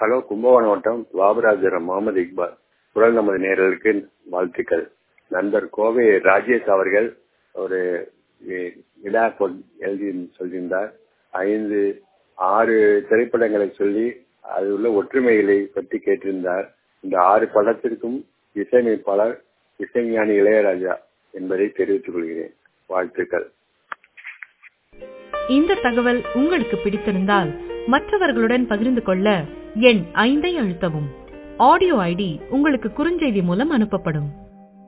hello Kumbakonam வட்டம் பாபராஜரம் முகமது இக்பால் குரல் நமது நேரலுக்கு வாழ்த்துக்கள் நண்பர் கோவை ராஜேஷ் அவர்கள் ஒரு வி- விழா கொ- எழுதி சொல்லியிருந்தார் ஐந்து ஆறு திரைப்படங்களை சொல்லி அது உள்ள ஒற்றுமைகளை பற்றி கேட்டிருந்தார் இந்த ஆறு படத்திற்கும் இசையமைப்பாளர் இசைஞானி இளையராஜா என்பதை தெரிவித்துக் கொள்கிறேன் வாழ்த்துக்கள் இந்த தகவல் உங்களுக்கு பிடித்திருந்தால் மற்றவர்களுடன் பகிர்ந்து கொள்ள எண் ஐந்தை அழுத்தவும் ஆடியோ ஐடி உங்களுக்கு குறுஞ்செய்தி மூலம் அனுப்பப்படும்